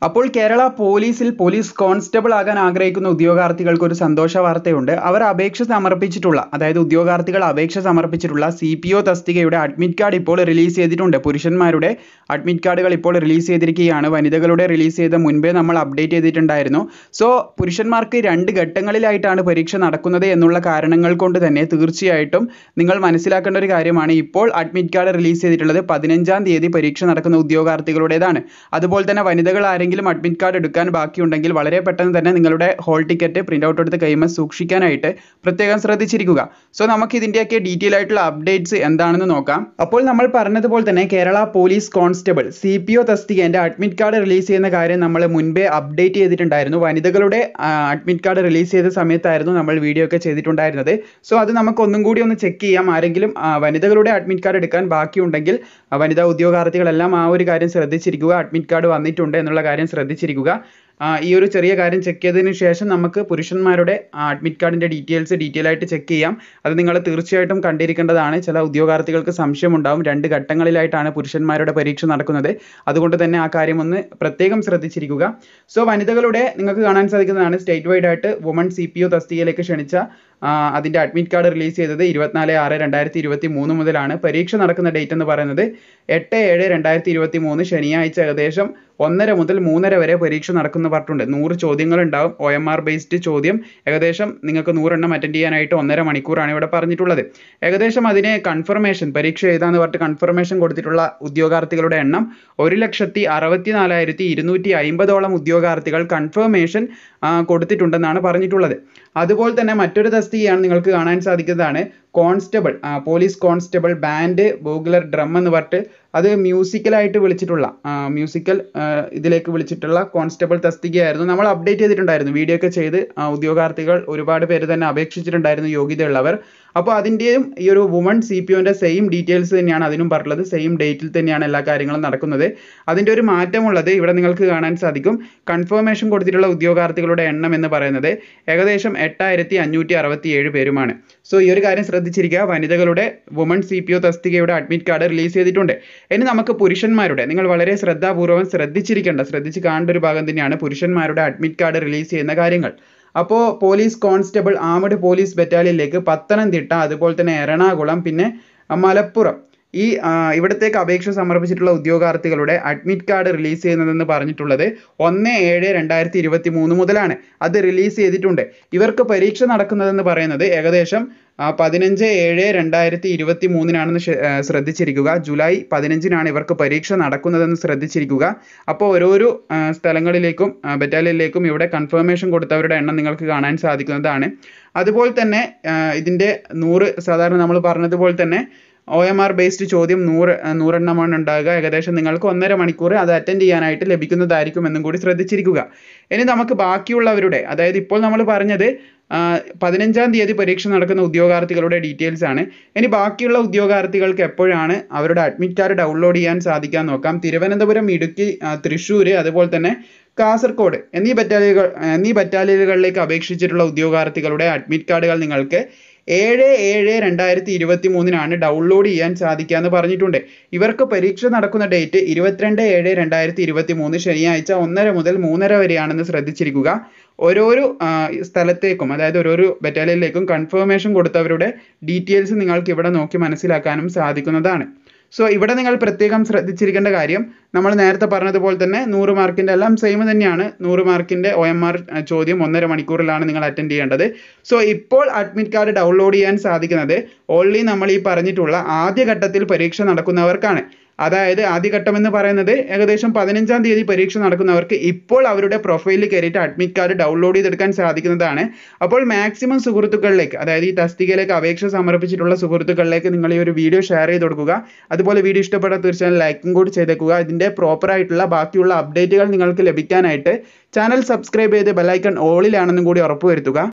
അപ്പോൾ കേരള പോലീസിൽ police constable ആകാൻ ആഗ്രഹിക്കുന്ന ഉദ്യോഗാർത്ഥികൾക്ക് ഒരു സന്തോഷ വാർത്തയുണ്ട് അവർ അപേക്ഷ സമർപ്പിച്ചിട്ടുള്ള അതായത് ഉദ്യോഗാർത്ഥികൾ അപേക്ഷ സമർപ്പിച്ചിട്ടുള്ള സി പി ഒ തസ്തികയുടെ അഡ്മിറ്റ് കാർഡ് ഇപ്പോൾ റിലീസ് ചെയ്തിട്ടുണ്ട് പുരുഷന്മാരുടെ അഡ്മിറ്റ് കാർഡുകൾ ഇപ്പോൾ റിലീസ് ചെയ്തിരിക്കുകയാണ് വനിതകളുടെ റിലീസ് ചെയ്ത മുൻപേ നമ്മൾ അപ്ഡേറ്റ് ചെയ്തിട്ടുണ്ടായിരുന്നു സോ പുരുഷന്മാർക്ക് രണ്ട് ഘട്ടങ്ങളിലായിട്ടാണ് പരീക്ഷ നടക്കുന്നത് എന്നുള്ള കാരണങ്ങൾ കൊണ്ട് തന്നെ തീർച്ചയായിട്ടും നിങ്ങൾ മനസ്സിലാക്കേണ്ട ഒരു കാര്യമാണ് ഇപ്പോൾ അഡ്മിറ്റ് കാർഡ് റിലീസ് ചെയ്തിട്ടുള്ളത് പതിനഞ്ചാം തീയതി പരീക്ഷ നടക്കുന്ന ഉദ്യോഗാർത്ഥികളുടേതാണ് അതുപോലെ തന്നെ വനിതകൾ ആരെങ്കിലും അഡ്മിറ്റ് കാർഡ് എടുക്കാൻ ബാക്കിയുണ്ടെങ്കിൽ വളരെ പെട്ടെന്ന് തന്നെ നിങ്ങളുടെ ഹോൾ ടിക്കറ്റ് പ്രിൻ്റ് ഔട്ട് എടുത്ത് കൈമ സൂക്ഷിക്കാനായിട്ട് പ്രത്യേകം ശ്രദ്ധിച്ചിരിക്കുക സോ നമുക്ക് ഇതിൻ്റെയൊക്കെ ഡീറ്റെയിൽ ആയിട്ടുള്ള അപ്ഡേറ്റ്സ് എന്താണെന്ന് നോക്കാം അപ്പോൾ നമ്മൾ പറഞ്ഞതുപോലെ തന്നെ Kerala police constable C P O തസ്തികേൻ്റെ അഡ്മിറ്റ് കാർഡ് റിലീസ് ചെയ്യുന്ന കാര്യം നമ്മൾ മുൻപേ അപ്ഡേറ്റ് ചെയ്തിട്ടുണ്ടായിരുന്നു വനിതകളുടെ അഡ്മിറ്റ് കാർഡ് റിലീസ് ചെയ്ത സമയത്തായിരുന്നു നമ്മൾ വീഡിയോ ഒക്കെ ചെയ്തിട്ടുണ്ടായിരുന്നത് സോ അത് നമുക്ക് ഒന്നും കൂടി ഒന്ന് ചെക്ക് ചെയ്യാം ആരെങ്കിലും ആ, വനിതകളുടെ അഡ്മിറ്റ് കാർഡ് എടുക്കാൻ ബാക്കിയുണ്ടെങ്കിൽ ആ, വനിതാ ഉദ്യോഗാർത്ഥികളെല്ലാം ആ ഒരു കാര്യം ശ്രദ്ധിച്ചിരിക്കുക അഡ്മിറ്റ് കാർഡ് വന്നിട്ടുണ്ട് എന്നുള്ള കാര്യം ശ്രദ്ധിച്ചിരിക്കുക ആ, ഈ ഒരു ചെറിയ കാര്യം ചെക്ക് ചെയ്തതിന് ശേഷം നമുക്ക് പുരുഷന്മാരുടെ അഡ്മിറ്റ് കാർഡിൻ്റെ ഡീറ്റെയിൽസ് ഡീറ്റെയിൽ ആയിട്ട് ചെക്ക് ചെയ്യാം അത് നിങ്ങൾ തീർച്ചയായിട്ടും കണ്ടിരിക്കേണ്ടതാണ് ചില ഉദ്യോഗാർത്ഥികൾക്ക് സംശയമുണ്ടാവും രണ്ട് ഘട്ടങ്ങളിലായിട്ടാണ് പുരുഷന്മാരുടെ പരീക്ഷ നടക്കുന്നത് അതുകൊണ്ട് തന്നെ ആ കാര്യം ഒന്ന് പ്രത്യേകം ശ്രദ്ധിച്ചിരിക്കുക സോ വനിതകളുടെ നിങ്ങൾക്ക് കാണാൻ സാധിക്കുന്നതാണ് സ്റ്റേറ്റ് വൈഡ് ആയിട്ട് വുമൺ സി പി ഒ തസ്തികയിലേക്ക് ക്ഷണിച്ച ആ, അതിൻ്റെ അഡ്മിറ്റ് കാർഡ് റിലീസ് ചെയ്തത് ഇരുപത്തിനാല് ആറ് രണ്ടായിരത്തി ഇരുപത്തി മൂന്ന് മുതലാണ് പരീക്ഷ നടക്കുന്ന ഡേറ്റ് എന്ന് പറയുന്നത് എട്ട് ഏഴ് രണ്ടായിരത്തി ഇരുപത്തി മൂന്ന് ശനിയാഴ്ച ഏകദേശം ഒന്നര മുതൽ മൂന്നര വരെ പരീക്ഷ നടക്കുന്ന പറഞ്ഞിട്ടുണ്ട് നൂറ് ചോദ്യങ്ങൾ ഉണ്ടാവും ഒ എം ആർ ബേസ്ഡ് ചോദ്യം ഏകദേശം നിങ്ങൾക്ക് നൂറെണ്ണം അറ്റൻഡ് ചെയ്യാനായിട്ട് ഒന്നര മണിക്കൂറാണ് ഇവിടെ പറഞ്ഞിട്ടുള്ളത് ഏകദേശം അതിന് കൺഫർമേഷൻ പരീക്ഷ എഴുതാന്ന് പറഞ്ഞിട്ട് കൺഫർമേഷൻ കൊടുത്തിട്ടുള്ള ഉദ്യോഗാർത്ഥികളുടെ എണ്ണം ഒരു ലക്ഷത്തി അറുപത്തി നാലായിരത്തി ഇരുന്നൂറ്റി അമ്പതോളം ഉദ്യോഗാർത്ഥികൾ കൺഫർമേഷൻ കൊടുത്തിട്ടുണ്ടെന്നാണ് പറഞ്ഞിട്ടുള്ളത് അതുപോലെ തന്നെ മറ്റൊരു തസ്തികയാണ് നിങ്ങൾക്ക് കാണാൻ സാധിക്കുന്നതാണ് constable police constable band bugler drum എന്ന് പറഞ്ഞിട്ട് അത് മ്യൂസിക്കലായിട്ട് വിളിച്ചിട്ടുള്ള മ്യൂസിക്കൽ ഇതിലേക്ക് വിളിച്ചിട്ടുള്ള കോൺസ്റ്റബിൾ തസ്തികയായിരുന്നു നമ്മൾ അപ്ഡേറ്റ് ചെയ്തിട്ടുണ്ടായിരുന്നു വീഡിയോ ഒക്കെ ചെയ്ത് ആ, ഉദ്യോഗാർത്ഥികൾ ഒരുപാട് പേര് തന്നെ അപേക്ഷിച്ചിട്ടുണ്ടായിരുന്നു യോഗ്യതയുള്ളവർ അപ്പോൾ അതിൻ്റെയും ഈ ഒരു വുമൺ സി പി ഒൻ്റെ സെയിം ഡീറ്റെയിൽസ് തന്നെയാണ് അതിനും പറഞ്ഞത് സെയിം ഡേറ്റിൽ തന്നെയാണ് എല്ലാ കാര്യങ്ങളും നടക്കുന്നത് അതിൻ്റെ ഒരു മാറ്റമുള്ളത് ഇവിടെ നിങ്ങൾക്ക് കാണാൻ സാധിക്കും കൺഫർമേഷൻ കൊടുത്തിട്ടുള്ള ഉദ്യോഗാർത്ഥികളുടെ എണ്ണം എന്ന് പറയുന്നത് ഏകദേശം എട്ടായിരത്തി അഞ്ഞൂറ്റി അറുപത്തി ഏഴ് പേരുമാണ് സോ ഈ ഒരു കാര്യം ശ്രദ്ധിച്ചിരിക്കുക വനിതകളുടെ വുമൺ സി പി ഒ തസ്തികയുടെ അഡ്മിറ്റ് കാർഡ് റിലീസ് ചെയ്തിട്ടുണ്ട് ഇനി നമുക്ക് പുരുഷന്മാരുടെ നിങ്ങൾ വളരെ ശ്രദ്ധാപൂർവ്വം ശ്രദ്ധിച്ചിരിക്കേണ്ട ശ്രദ്ധിച്ച് കാണേണ്ട ഒരു ഭാഗം തന്നെയാണ് പുരുഷന്മാരുടെ അഡ്മിറ്റ് കാർഡ് റിലീസ് ചെയ്യുന്ന കാര്യങ്ങൾ അപ്പോൾ പോലീസ് കോൺസ്റ്റബിൾ ആമഡ് പോലീസ് ബറ്റാലിയനിലേക്ക് പത്തനംതിട്ട അതുപോലെ തന്നെ എറണാകുളം പിന്നെ അഹ് മലപ്പുറം ഈ ആ, ഇവിടത്തേക്ക് അപേക്ഷ സമർപ്പിച്ചിട്ടുള്ള ഉദ്യോഗാർത്ഥികളുടെ അഡ്മിറ്റ് കാർഡ് റിലീസ് ചെയ്യുന്നതെന്ന് പറഞ്ഞിട്ടുള്ളത് ഒന്ന് ഏഴ് രണ്ടായിരത്തി ഇരുപത്തി മൂന്ന് മുതലാണ് അത് റിലീസ് ചെയ്തിട്ടുണ്ട് ഇവർക്ക് പരീക്ഷ നടക്കുന്നതെന്ന് പറയുന്നത് ഏകദേശം ആ, പതിനഞ്ച് ഏഴ് രണ്ടായിരത്തി ഇരുപത്തി മൂന്നിനാണെന്ന് ശ്ര- ആ, ശ്രദ്ധിച്ചിരിക്കുക ജൂലൈ പതിനഞ്ചിനാണ് ഇവർക്ക് പരീക്ഷ നടക്കുന്നതെന്ന് ശ്രദ്ധിച്ചിരിക്കുക അപ്പോൾ ഓരോരോ ആ, സ്ഥലങ്ങളിലേക്കും ബറ്റാലിയനിലേക്കും ഇവിടെ കൺഫർമേഷൻ കൊടുത്തവരുടെ എണ്ണം നിങ്ങൾക്ക് കാണാൻ സാധിക്കുന്നതാണ് അതുപോലെ തന്നെ ആ, ഇതിൻ്റെ നൂറ് സാധാരണ നമ്മൾ പറഞ്ഞതുപോലെ തന്നെ ഒ എം ആർ ബേസ്ഡ് ചോദ്യം നൂറ് ആ, നൂറെണ്ണമാണ് ഉണ്ടാകുക ഏകദേശം നിങ്ങൾക്ക് ഒന്നര മണിക്കൂർ അത് അറ്റൻഡ് ചെയ്യാനായിട്ട് ലഭിക്കുന്നതായിരിക്കും എന്നും കൂടി ശ്രദ്ധിച്ചിരിക്കുക ഇനി നമുക്ക് ബാക്കിയുള്ളവരുടെ അതായത് ഇപ്പോൾ നമ്മൾ പറഞ്ഞത് ആ, പതിനഞ്ചാം തീയതി പരീക്ഷ നടക്കുന്ന ഉദ്യോഗാർത്ഥികളുടെ ഡീറ്റെയിൽസ് ആണ് ഇനി ബാക്കിയുള്ള ഉദ്യോഗാർത്ഥികൾക്ക് എപ്പോഴാണ് അവരുടെ അഡ്മിറ്റ് കാർഡ് ഡൗൺലോഡ് ചെയ്യാൻ സാധിക്കാൻ നോക്കാം തിരുവനന്തപുരം ഇടുക്കി ആ, തൃശ്ശൂർ അതുപോലെ തന്നെ കാസർഗോഡ് എന്നീ ബറ്റാലിയനുകൾ എന്നീ ബറ്റാലിയനുകളിലേക്ക് അപേക്ഷിച്ചിട്ടുള്ള ഉദ്യോഗാർത്ഥികളുടെ അഡ്മിറ്റ് കാർഡുകൾ നിങ്ങൾക്ക് ഏഴ് ഏഴ് രണ്ടായിരത്തി ഇരുപത്തി മൂന്നിനാണ് ഡൗൺലോഡ് ചെയ്യാൻ സാധിക്കുക എന്ന് പറഞ്ഞിട്ടുണ്ട് ഇവർക്ക് പരീക്ഷ നടക്കുന്ന ഡേറ്റ് ഇരുപത്തിരണ്ട് ഏഴ് രണ്ടായിരത്തി ഇരുപത്തി മൂന്ന് ശനിയാഴ്ച ഒന്നര മുതൽ മൂന്നര വരെയാണെന്ന് ശ്രദ്ധിച്ചിരിക്കുക ഓരോരോ ആ, സ്ഥലത്തേക്കും അതായത് ഓരോരോ ബറ്റാലിയനിലേക്കും കൺഫർമേഷൻ കൊടുത്തവരുടെ ഡീറ്റെയിൽസ് നിങ്ങൾക്ക് ഇവിടെ നോക്കി മനസ്സിലാക്കാനും സാധിക്കുന്നതാണ് സോ ഇവിടെ നിങ്ങൾ പ്രത്യേകം ശ്രദ്ധിച്ചിരിക്കേണ്ട കാര്യം നമ്മൾ നേരത്തെ പറഞ്ഞതുപോലെ തന്നെ നൂറ് മാർക്കിൻ്റെ എല്ലാം സെയിം തന്നെയാണ് നൂറ് മാർക്കിൻ്റെ ഒ എം ആർ ചോദ്യം ഒന്നര മണിക്കൂറിലാണ് നിങ്ങൾ അറ്റൻഡ് ചെയ്യേണ്ടത് സോ ഇപ്പോൾ അഡ്മിറ്റ് കാർഡ് ഡൗൺലോഡ് ചെയ്യാൻ സാധിക്കുന്നത് ഓൺലി നമ്മൾ ഈ പറഞ്ഞിട്ടുള്ള ആദ്യ ഘട്ടത്തിൽ പരീക്ഷ നടക്കുന്നവർക്കാണ് അതായത് ആദ്യഘട്ടം എന്ന് പറയുന്നത് ഏകദേശം പതിനഞ്ചാം തീയതി പരീക്ഷ നടക്കുന്നവർക്ക് ഇപ്പോൾ അവരുടെ പ്രൊഫൈലിൽ കയറിയിട്ട് അഡ്മിറ്റ് കാർഡ് ഡൗൺലോഡ് ചെയ്തെടുക്കാൻ സാധിക്കുന്നതാണ് അപ്പോൾ മാക്സിമം സുഹൃത്തുക്കളിലേക്ക് അതായത് ഈ തസ്തികയിലേക്ക് അപേക്ഷ സമർപ്പിച്ചിട്ടുള്ള സുഹൃത്തുക്കളിലേക്ക് നിങ്ങൾ ഈ ഒരു വീഡിയോ ഷെയർ ചെയ്ത് കൊടുക്കുക അതുപോലെ വീഡിയോ ഇഷ്ടപ്പെട്ടാൽ തീർച്ചയായും ലൈക്കും കൂടി ചെയ്തേക്കുക ഇതിൻ്റെ പ്രോപ്പർ ആയിട്ടുള്ള ബാക്കിയുള്ള അപ്ഡേറ്റുകൾ നിങ്ങൾക്ക് ലഭിക്കാനായിട്ട് ചാനൽ സബ്സ്ക്രൈബ് ചെയ്ത് ബെല്ലൈക്കൺ ഓളിലാണെന്നും കൂടി ഉറപ്പുവരുത്തുക